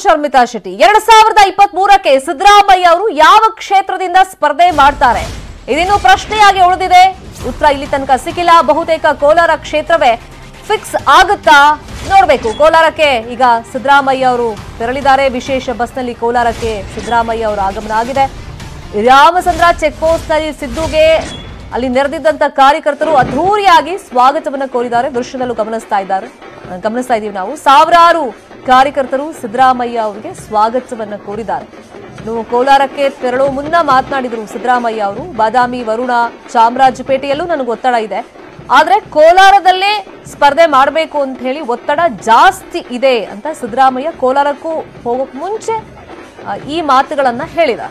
ಶರ್ಮಿತಾ ಶೆಟ್ಟಿ ಎರಡ್ ಸಾವಿರದ ಇಪ್ಪತ್ತ್ ಮೂರಕ್ಕೆ ಸಿದ್ದರಾಮಯ್ಯ ಅವರು ಯಾವ ಕ್ಷೇತ್ರದಿಂದ ಸ್ಪರ್ಧೆ ಮಾಡ್ತಾರೆ ಇದಿನ್ನು ಪ್ರಶ್ನೆಯಾಗಿ ಉಳಿದಿದೆ ಉತ್ತರ ಇಲ್ಲಿ ತನಕ ಸಿಕ್ಕಿಲ್ಲ ಬಹುತೇಕ ಕೋಲಾರ ಕ್ಷೇತ್ರವೇ ಫಿಕ್ಸ್ ಆಗುತ್ತಾ ನೋಡ್ಬೇಕು ಕೋಲಾರಕ್ಕೆ ಈಗ ಸಿದ್ದರಾಮಯ್ಯ ಅವರು ತೆರಳಿದ್ದಾರೆ ವಿಶೇಷ ಬಸ್ನಲ್ಲಿ ಕೋಲಾರಕ್ಕೆ ಸಿದ್ದರಾಮಯ್ಯ ಅವರ ಆಗಮನ ಆಗಿದೆ ರಾಮಚಂದ್ರ ಚೆಕ್ ಪೋಸ್ಟ್ ನಲ್ಲಿ ಸಿದ್ದುಗೆ ಅಲ್ಲಿ ನೆರೆದಿದ್ದಂತ ಕಾರ್ಯಕರ್ತರು ಅದ್ಧೂರಿಯಾಗಿ ಸ್ವಾಗತವನ್ನ ಕೋರಿದ್ದಾರೆ ದೃಶ್ಯದಲ್ಲೂ ಗಮನಿಸ್ತಾ ಇದ್ದಾರೆ ಅಹ್, ಗಮನಿಸ್ತಾ ಇದೀವಿ ನಾವು ಸಾವಿರಾರು ಕಾರ್ಯಕರ್ತರು ಸಿದ್ದರಾಮಯ್ಯ ಅವರಿಗೆ ಸ್ವಾಗತವನ್ನ ಕೋರಿದ್ದಾರೆ ಇನ್ನು ಕೋಲಾರಕ್ಕೆ ತೆರಳುವ ಮುನ್ನ ಮಾತನಾಡಿದರು ಸಿದ್ದರಾಮಯ್ಯ ಅವರು ಬಾದಾಮಿ ವರುಣ ಚಾಮರಾಜಪೇಟೆಯಲ್ಲೂ ನನಗೆ ಒತ್ತಡ ಇದೆ ಆದ್ರೆ ಕೋಲಾರದಲ್ಲೇ ಸ್ಪರ್ಧೆ ಮಾಡಬೇಕು ಅಂತ ಹೇಳಿ ಒತ್ತಡ ಜಾಸ್ತಿ ಇದೆ ಅಂತ ಸಿದ್ದರಾಮಯ್ಯ ಕೋಲಾರಕ್ಕೂ ಹೋಗೋಕ್ ಮುಂಚೆ ಆ, ಈ ಮಾತುಗಳನ್ನ ಹೇಳಿದ್ದಾರೆ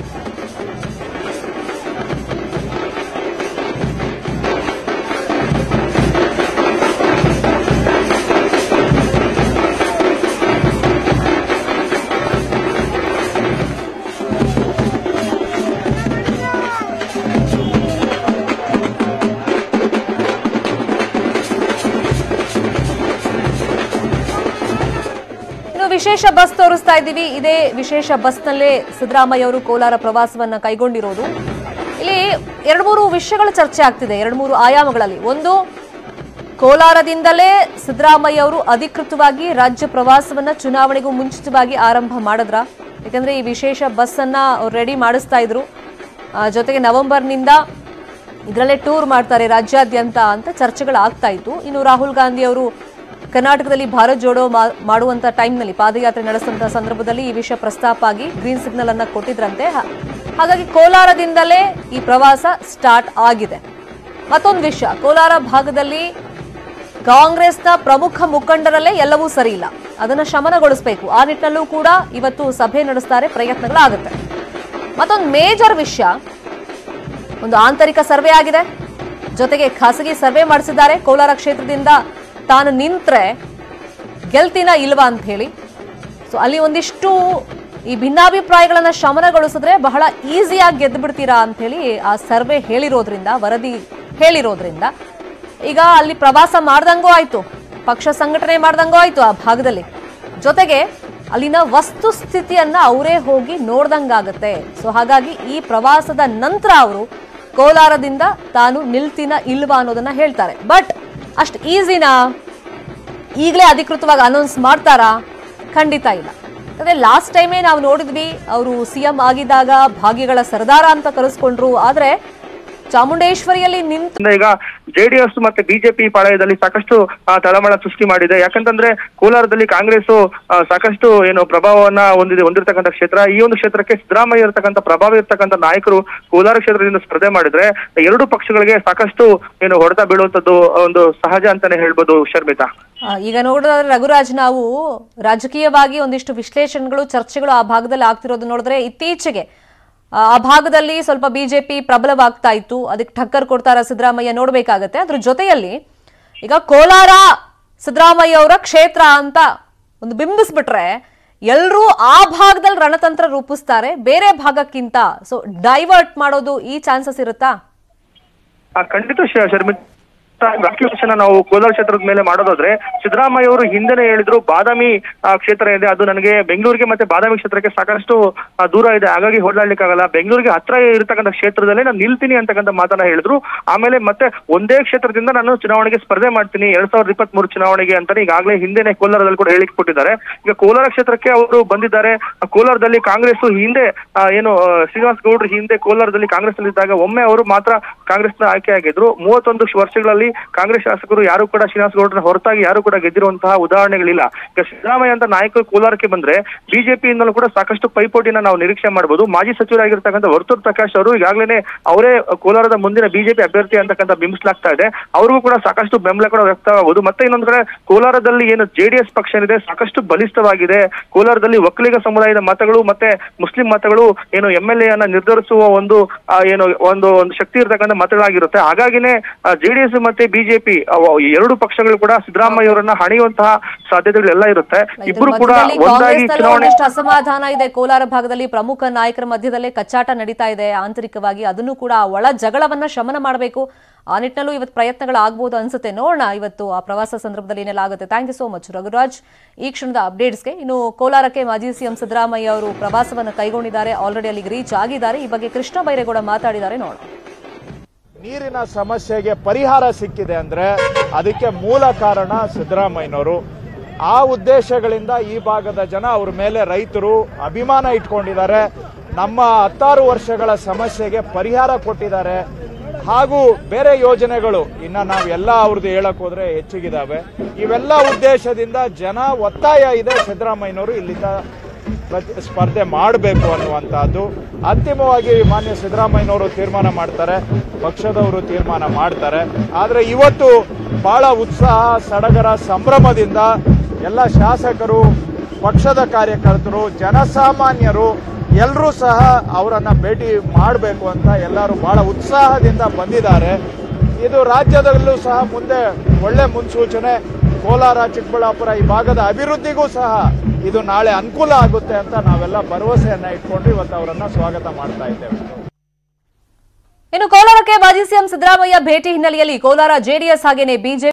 ಇನ್ನು ವಿಶೇಷ ಬಸ್ ತೋರಿಸ್ತಾ ಇದ್ದೀವಿ ಇದೇ ವಿಶೇಷ ಬಸ್ನಲ್ಲೇ ಸಿದ್ದರಾಮಯ್ಯ ಅವರು ಕೋಲಾರ ಪ್ರವಾಸವನ್ನ ಕೈಗೊಂಡಿರೋದು ಇಲ್ಲಿ ಎರಡು ಮೂರು ವಿಷಯಗಳು ಚರ್ಚೆ ಆಗ್ತಿದೆ ಎರಡು ಮೂರು ಆಯಾಮಗಳಲ್ಲಿ ಒಂದು ಕೋಲಾರದಿಂದಲೇ ಸಿದ್ದರಾಮಯ್ಯ ಅವರು ಅಧಿಕೃತವಾಗಿ ರಾಜ್ಯ ಪ್ರವಾಸವನ್ನ ಚುನಾವಣೆಗೂ ಮುಂಚಿತವಾಗಿ ಆರಂಭ ಮಾಡಿದ್ರ ಯಾಕಂದ್ರೆ ಈ ವಿಶೇಷ ಬಸ್ ಅನ್ನ ಅವ್ರು ರೆಡಿ ಮಾಡಿಸ್ತಾ ಇದ್ರು ಆ, ಜೊತೆಗೆ ನವೆಂಬರ್ನಿಂದ ಇದರಲ್ಲೇ ಟೂರ್ ಮಾಡ್ತಾರೆ ರಾಜ್ಯಾದ್ಯಂತ ಅಂತ ಚರ್ಚೆಗಳು ಆಗ್ತಾ ಇತ್ತು ಇನ್ನು ರಾಹುಲ್ ಗಾಂಧಿ ಅವರು ಕರ್ನಾಟಕದಲ್ಲಿ ಭಾರತ್ ಜೋಡೋ ಮಾ- ಮಾಡುವಂತ ಟೈಮ್ನಲ್ಲಿ ಪಾದಯಾತ್ರೆ ನಡೆಸಿದಂತ ಸಂದರ್ಭದಲ್ಲಿ ಈ ವಿಷಯ ಪ್ರಸ್ತಾಪ ಆಗಿ ಗ್ರೀನ್ ಸಿಗ್ನಲ್ ಅನ್ನ ಕೊಟ್ಟಿದ್ರಂತೆ ಹ- ಹಾಗಾಗಿ ಕೋಲಾರದಿಂದಲೇ ಈ ಪ್ರವಾಸ ಸ್ಟಾರ್ಟ್ ಆಗಿದೆ ಮತ್ತೊಂದು ವಿಷಯ ಕೋಲಾರ ಭಾಗದಲ್ಲಿ ಕಾಂಗ್ರೆಸ್ನ ಪ್ರಮುಖ ಮುಖಂಡರಲ್ಲೇ ಎಲ್ಲವೂ ಸರಿ ಇಲ್ಲ ಅದನ್ನ ಶಮನಗೊಳಿಸಬೇಕು ಆ ನಿಟ್ಟಿನಲ್ಲೂ ಕೂಡ ಇವತ್ತು ಸಭೆ ನಡೆಸ್ತಾರೆ ಪ್ರಯತ್ನಗಳಾಗುತ್ತೆ ಮತ್ತೊಂದು ಮೇಜರ್ ವಿಷಯ ಒಂದು ಆಂತರಿಕ ಸರ್ವೆ ಆಗಿದೆ ಜೊತೆಗೆ ಖಾಸಗಿ ಸರ್ವೆ ಮಾಡಿಸಿದ್ದಾರೆ ಕೋಲಾರ ಕ್ಷೇತ್ರದಿಂದ ತಾನು ನಿಂತ್ರೆ ಗೆಲ್ತೀನ ಇಲ್ವಾ ಅಂತ ಹೇಳಿ ಸೊ ಅಲ್ಲಿ ಒಂದಿಷ್ಟು ಈ ಭಿನ್ನಾಭಿಪ್ರಾಯಗಳನ್ನ ಶಮನಗೊಳಿಸಿದ್ರೆ ಬಹಳ ಈಸಿಯಾಗಿ ಗೆದ್ದು ಬಿಡ್ತೀರಾ ಅಂತ ಹೇಳಿ ಆ ಸರ್ವೆ ಹೇಳಿರೋದ್ರಿಂದ ವರದಿ ಹೇಳಿರೋದ್ರಿಂದ ಈಗ ಅಲ್ಲಿ ಪ್ರವಾಸ ಮಾಡ್ದಂಗೂ ಆಯ್ತು ಪಕ್ಷ ಸಂಘಟನೆ ಮಾಡ್ದಂಗೂ ಆಯ್ತು ಆ ಭಾಗದಲ್ಲಿ ಜೊತೆಗೆ ಅಲ್ಲಿನ ವಸ್ತುಸ್ಥಿತಿಯನ್ನ ಅವರೇ ಹೋಗಿ ನೋಡ್ದಂಗಾಗತ್ತೆ ಸೊ ಹಾಗಾಗಿ ಈ ಪ್ರವಾಸದ ನಂತರ ಅವರು ಕೋಲಾರದಿಂದ ತಾನು ನಿಲ್ತೀನ ಇಲ್ವಾ ಅನ್ನೋದನ್ನ ಹೇಳ್ತಾರೆ ಬಟ್ ಅಷ್ಟು ಈಸಿನಾ ಈಗಲೇ ಅಧಿಕೃತವಾಗಿ ಅನೌನ್ಸ್ ಮಾಡ್ತಾರಾ ಖಂಡಿತ ಇಲ್ಲ ಅದೇ ಲಾಸ್ಟ್ ಟೈಮೇ ನಾವು ನೋಡಿದ್ವಿ ಅವರು ಸಿಎಂ ಆಗಿದ್ದಾಗ ಭಾಗ್ಯಗಳ ಸರ್ದಾರ ಅಂತ ಕರೆಸ್ಕೊಂಡ್ರು ಆದ್ರೆ ಚಾಮುಂಡೇಶ್ವರಿಯಲ್ಲಿ ನಿಂತು ಇಂದ ಈಗ ಜೆಡಿಎಸ್ ಮತ್ತೆ ಬಿಜೆಪಿ ಪಾಳಯದಲ್ಲಿ ಸಾಕಷ್ಟು ಆ, ತಳಮಳ ಸೃಷ್ಟಿ ಮಾಡಿದೆ ಯಾಕಂತಂದ್ರೆ ಕೋಲಾರದಲ್ಲಿ ಕಾಂಗ್ರೆಸ್ ಸಾಕಷ್ಟು ಏನು ಪ್ರಭಾವವನ್ನ ಹೊಂದಿದೆ ಹೊಂದಿರತಕ್ಕಂಥ ಕ್ಷೇತ್ರ ಈ ಒಂದು ಕ್ಷೇತ್ರಕ್ಕೆ ಸಿದ್ದರಾಮಯ್ಯ ಇರತಕ್ಕಂಥ ಪ್ರಭಾವ ಇರತಕ್ಕಂಥ ನಾಯಕರು ಕೋಲಾರ ಕ್ಷೇತ್ರದಿಂದ ಸ್ಪರ್ಧೆ ಮಾಡಿದ್ರೆ ಎರಡು ಪಕ್ಷಗಳಿಗೆ ಸಾಕಷ್ಟು ಏನು ಹೊಡೆತ ಬೀಳುವಂತದ್ದು ಒಂದು ಸಹಜ ಅಂತಾನೆ ಹೇಳ್ಬೋದು ಶರ್ಮಿತಾ ಆ, ಈಗ ನೋಡಿದ್ರೆ ರಘುರಾಜ್ ನಾವು ರಾಜಕೀಯವಾಗಿ ಒಂದಿಷ್ಟು ವಿಶ್ಲೇಷಣೆಗಳು ಚರ್ಚೆಗಳು ಆ ಭಾಗದಲ್ಲಿ ಆಗ್ತಿರೋದು ನೋಡಿದ್ರೆ ಇತ್ತೀಚೆಗೆ ಆ ಆ ಭಾಗದಲ್ಲಿ ಸ್ವಲ್ಪ ಬಿಜೆಪಿ ಪ್ರಬಲವಾಗ್ತಾ ಇತ್ತು ಅದಕ್ಕೆ ಟಕ್ಕರ್ ಕೊಡ್ತಾರ ಸಿದ್ದರಾಮಯ್ಯ ನೋಡ್ಬೇಕಾಗತ್ತೆ ಅದ್ರ ಜೊತೆಯಲ್ಲಿ ಈಗ ಕೋಲಾರ ಸಿದ್ದರಾಮಯ್ಯ ಅವರ ಕ್ಷೇತ್ರ ಅಂತ ಒಂದು ಬಿಂಬಿಸ್ಬಿಟ್ರೆ ಎಲ್ಲರೂ ಆ ಭಾಗದಲ್ಲಿ ರಣತಂತ್ರ ರೂಪಿಸ್ತಾರೆ ಬೇರೆ ಭಾಗಕ್ಕಿಂತ ಸೊ ಡೈವರ್ಟ್ ಮಾಡೋದು ಈ ಚಾನ್ಸಸ್ ಇರುತ್ತಾ ಆ, ಖಂಡಿತ ಶ- ಶರ್ಮಿತಾ ರಾಜಕೀಯ ಪಕ್ಷನ ನಾವು ಕೋಲಾರ ಕ್ಷೇತ್ರದ ಮೇಲೆ ಮಾಡೋದಾದ್ರೆ ಸಿದ್ದರಾಮಯ್ಯ ಅವರು ಹಿಂದೆನೆ ಹೇಳಿದ್ರು ಬಾದಾಮಿ ಆ, ಕ್ಷೇತ್ರ ಇದೆ ಅದು ನನಗೆ ಬೆಂಗಳೂರಿಗೆ ಮತ್ತೆ ಬಾದಾಮಿ ಕ್ಷೇತ್ರಕ್ಕೆ ಸಾಕಷ್ಟು ಆ, ದೂರ ಇದೆ ಹಾಗಾಗಿ ಹೊರಡ್ಲಿಕ್ಕಾಗಲ್ಲ ಬೆಂಗಳೂರಿಗೆ ಹತ್ರ ಇರತಕ್ಕಂಥ ಕ್ಷೇತ್ರದಲ್ಲೇ ನಾನು ನಿಲ್ತೀನಿ ಅಂತಕ್ಕಂಥ ಮಾತನ್ನ ಹೇಳಿದ್ರು ಆಮೇಲೆ ಮತ್ತೆ ಒಂದೇ ಕ್ಷೇತ್ರದಿಂದ ನಾನು ಚುನಾವಣೆಗೆ ಸ್ಪರ್ಧೆ ಮಾಡ್ತೀನಿ ಎರಡ್ ಸಾವಿರದ ಇಪ್ಪತ್ತ್ ಮೂರು ಚುನಾವಣೆಗೆ ಅಂತಾನೆ ಈಗಾಗಲೇ ಹಿಂದೆನೆ ಕೋಲಾರದಲ್ಲಿ ಕೂಡ ಹೇಳಿಕೆ ಕೊಟ್ಟಿದ್ದಾರೆ ಈಗ ಕೋಲಾರ ಕ್ಷೇತ್ರಕ್ಕೆ ಅವರು ಬಂದಿದ್ದಾರೆ ಆ, ಕೋಲಾರದಲ್ಲಿ ಕಾಂಗ್ರೆಸ್ ಹಿಂದೆ ಆ, ಏನು ಆ, ಶ್ರೀನಿವಾಸ್ ಗೌಡ್ರು ಹಿಂದೆ ಕೋಲಾರದಲ್ಲಿ ಕಾಂಗ್ರೆಸ್ ಇದ್ದಾಗ ಒಮ್ಮೆ ಅವರು ಮಾತ್ರ ಕಾಂಗ್ರೆಸ್ನ ಆಯ್ಕೆಯಾಗಿದ್ರು ಮೂವತ್ತೊಂದು ವರ್ಷಗಳಲ್ಲಿ ಕಾಂಗ್ರೆಸ್ ಶಾಸಕರು ಯಾರು ಕೂಡ ಶ್ರೀನಿವಾಸ್ ಗೌಡ್ರನ್ನ ಹೊರತಾಗಿ ಯಾರು ಕೂಡ ಗೆದ್ದಿರುವಂತಹ ಉದಾಹರಣೆಗಳಿಲ್ಲ ಈಗ ಸಿದ್ದರಾಮಯ್ಯ ಅಂತ ನಾಯಕರು ಕೋಲಾರಕ್ಕೆ ಬಂದ್ರೆ ಬಿಜೆಪಿಯಿಂದಲೂ ಕೂಡ ಸಾಕಷ್ಟು ಪೈಪೋಟಿನ ನಾವು ನಿರೀಕ್ಷೆ ಮಾಡಬಹುದು ಮಾಜಿ ಸಚಿವರಾಗಿರ್ತಕ್ಕಂಥ ವರ್ತೂರ್ ಪ್ರಕಾಶ್ ಅವರು ಈಗಾಗಲೇ ಅವರೇ ಕೋಲಾರದ ಮುಂದಿನ ಬಿಜೆಪಿ ಅಭ್ಯರ್ಥಿ ಅಂತಕ್ಕಂಥ ಬಿಂಬಿಸಲಾಗ್ತಾ ಇದೆ ಅವ್ರಿಗೂ ಕೂಡ ಸಾಕಷ್ಟು ಬೆಂಬಲ ಕೂಡ ವ್ಯಕ್ತವಾಗಬಹುದು ಮತ್ತೆ ಇನ್ನೊಂದು ಕಡೆ ಕೋಲಾರದಲ್ಲಿ ಏನು ಜೆಡಿಎಸ್ ಪಕ್ಷ ಏನಿದೆ ಸಾಕಷ್ಟು ಬಲಿಷ್ಠವಾಗಿದೆ ಕೋಲಾರದಲ್ಲಿ ಒಕ್ಕಲಿಗ ಸಮುದಾಯದ ಮತಗಳು ಮತ್ತೆ ಮುಸ್ಲಿಂ ಮತಗಳು ಏನು ಎಂ ಎಲ್ ಎ ಅನ್ನ ನಿರ್ಧರಿಸುವ ಒಂದು ಆ, ಏನು ಒಂದು ಒಂದು ಶಕ್ತಿ ಇರತಕ್ಕಂಥ ಮತಗಳಾಗಿರುತ್ತೆ ಹಾಗಾಗಿನೇ ಜೆಡಿಎಸ್ ಮತ್ತೆ ಮತ್ತೆ ಬಿಜೆಪಿ ಎರಡು ಪಕ್ಷಗಳು ಕೂಡ ಸಿದ್ದರಾಮಯ್ಯ ಅವರನ್ನ ಹಣಿಯುವಂತಹ ಸಾಧ್ಯತೆಗಳೆಲ್ಲ ಇರುತ್ತೆ ಇಬ್ರು ಕೂಡ ಮಧ್ಯದಲ್ಲಿ ಒಂದಾಗಿ ಕಾಂಗ್ರೆಸ್ನಲ್ಲೂ ಚುನಾವಣೆ ಒಂದಿಷ್ಟು ಅಸಮಾಧಾನ ಇದೆ ಕೋಲಾರ ಭಾಗದಲ್ಲಿ ಪ್ರಮುಖ ನಾಯಕರ ಮಧ್ಯದಲ್ಲೇ ಕಚ್ಚಾಟ ನಡೀತಾ ಇದೆ ಆಂತರಿಕವಾಗಿ ಅದನ್ನು ಕೂಡ ಆ ಒಳ ಜಗಳವನ್ನ ಶಮನ ಮಾಡಬೇಕು ಆ ನಿಟ್ಟಿನಲ್ಲೂ ಇವತ್ತು ಪ್ರಯತ್ನಗಳಾಗಬಹುದು ಅನ್ಸುತ್ತೆ ನೋಡೋಣ ಇವತ್ತು ಆ ಪ್ರವಾಸ ಸಂದರ್ಭದಲ್ಲಿ ಏನೆಲ್ಲ ಆಗುತ್ತೆ thank you so much Raghuraj ಈ ಕ್ಷಣದ ಅಪ್ಡೇಟ್ಸ್ಗೆ ಇನ್ನು ಕೋಲಾರಕ್ಕೆ ಮಾಜಿ ಸಿಎಂ ಸಿದ್ದರಾಮಯ್ಯ ಅವರು ಪ್ರವಾಸವನ್ನು ಕೈಗೊಂಡಿದ್ದಾರೆ ಆಲ್ರೆಡಿ ಅಲ್ಲಿಗೆ ರೀಚ್ ಆಗಿದ್ದಾರೆ ಈ ಬಗ್ಗೆ ಕೃಷ್ಣ ಬೈರೇಗೌಡ ಮಾತಾಡಿದ್ದಾರೆ ನೋಡೋಣ ನೀರಿನ ಸಮಸ್ಯೆಗೆ ಪರಿಹಾರ ಸಿಕ್ಕಿದೆ ಅಂದ್ರೆ ಅದಕ್ಕೆ ಮೂಲ ಕಾರಣ ಸಿದ್ದರಾಮಯ್ಯನವರು ಆ ಉದ್ದೇಶಗಳಿಂದ ಈ ಭಾಗದ ಜನ ಅವ್ರ ಮೇಲೆ ರೈತರು ಅಭಿಮಾನ ಇಟ್ಕೊಂಡಿದ್ದಾರೆ ನಮ್ಮ ಹತ್ತಾರು ವರ್ಷಗಳ ಸಮಸ್ಯೆಗೆ ಪರಿಹಾರ ಕೊಟ್ಟಿದ್ದಾರೆ ಹಾಗೂ ಬೇರೆ ಯೋಜನೆಗಳು ಇನ್ನ ನಾವೆಲ್ಲ ಅವ್ರದ್ದು ಹೇಳಕ್ ಹೋದ್ರೆ ಹೆಚ್ಚಿಗಿದಾವೆ ಇವೆಲ್ಲ ಉದ್ದೇಶದಿಂದ ಜನ ಒತ್ತಾಯ ಇದೆ ಸಿದ್ದರಾಮಯ್ಯನವರು ಇಲ್ಲಿಂದ ಪ್ರತಿ- ಸ್ಪರ್ಧೆ ಮಾಡಬೇಕು ಅನ್ನುವಂತಹದ್ದು ಅಂತಿಮವಾಗಿ ಮಾನ್ಯ ಸಿದ್ದರಾಮಯ್ಯನವರು ತೀರ್ಮಾನ ಮಾಡ್ತಾರೆ ಪಕ್ಷದವರು ತೀರ್ಮಾನ ಮಾಡ್ತಾರೆ ಆದರೆ ಇವತ್ತು ಬಹಳ ಉತ್ಸಾಹ ಸಡಗರ ಸಂಭ್ರಮದಿಂದ ಎಲ್ಲ ಶಾಸಕರು ಪಕ್ಷದ ಕಾರ್ಯಕರ್ತರು ಜನಸಾಮಾನ್ಯರು ಎಲ್ಲರೂ ಸಹ ಅವರನ್ನ ಭೇಟಿ ಮಾಡಬೇಕು ಅಂತ ಎಲ್ಲರೂ ಬಹಳ ಉತ್ಸಾಹದಿಂದ ಬಂದಿದ್ದಾರೆ ಇದು ರಾಜ್ಯದಲ್ಲೂ ಸಹ ಮುಂದೆ ಒಳ್ಳೆ ಮುನ್ಸೂಚನೆ ಕೋಲಾರ ಚಿಕ್ಕಬಳ್ಳಾಪುರ ಈ ಭಾಗದ ಅಭಿವೃದ್ಧಿಗೂ ಸಹ ಇದು ನಾಳೆ ಅನುಕೂಲ ಆಗುತ್ತೆ ಅಂತ ನಾವೆಲ್ಲ ಭರವಸೆಯನ್ನ ಇಟ್ಕೊಂಡು ಇವತ್ತು ಅವರನ್ನ ಸ್ವಾಗತ ಮಾಡ್ತಾ ಇದ್ದೇವೆ ಇನ್ನು ಕೋಲಾರಕ್ಕೆ ಮಾಜಿ ಸಿಎಂ ಸಿದ್ದರಾಮಯ್ಯ ಭೇಟಿ ಹಿನ್ನೆಲೆಯಲ್ಲಿ ಕೋಲಾರ ಜೆಡಿಎಸ್ ಹಾಗೇನೆ ಬಿಜೆಪಿ